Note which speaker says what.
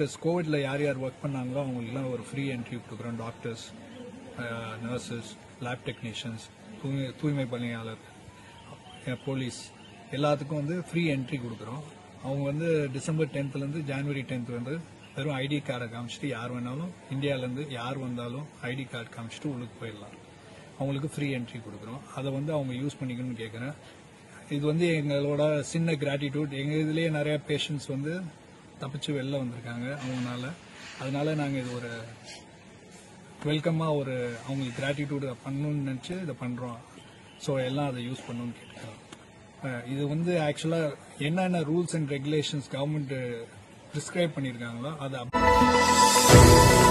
Speaker 1: doctors கோவிட்ல யார் யார் work பண்ணாங்களோ அவங்களுக்குலாம் ஒரு ஃப்ரீ என்ட்ரி கொடுக்குறோம் டாக்டர்ஸ் நர்சஸ் லேப் டெக்னீஷியன்ஸ் தூய்மை தூய்மை பணியாளர் போலீஸ் எல்லாத்துக்கும் வந்து ஃப்ரீ என்ட்ரி கொடுக்குறோம் அவங்க வந்து டிசம்பர் டென்த்லேருந்து ஜனவரி டென்த் வந்து வெறும் ஐடி கார்டை காமிச்சிட்டு யார் வேணாலும் இந்தியாவிலேருந்து யார் வந்தாலும் ஐடி கார்டு காமிச்சிட்டு உள்ளுக்கு போயிடலாம் அவங்களுக்கு ஃப்ரீ என்ட்ரி கொடுக்குறோம் அதை வந்து அவங்க யூஸ் பண்ணிக்கணும்னு கேட்குறேன் இது வந்து எங்களோட சின்ன கிராட்டிடியூட் எங்கள் இதுலேயே நிறைய பேஷண்ட்ஸ் வந்து தப்பிச்சு வெளில வந்திருக்காங்க அவங்கனால அதனால நாங்கள் இது ஒரு வெல்கமாக ஒரு அவங்களுக்கு கிராட்டிடியூட் பண்ணணும்னு நினச்சி இதை பண்ணுறோம் ஸோ எல்லாம் அதை யூஸ் பண்ணணும்னு கேட்குறோம் அஹ் இது வந்து ஆக்சுவலாக என்னென்ன rules and regulations government prescribe பண்ணியிருக்காங்களோ அதை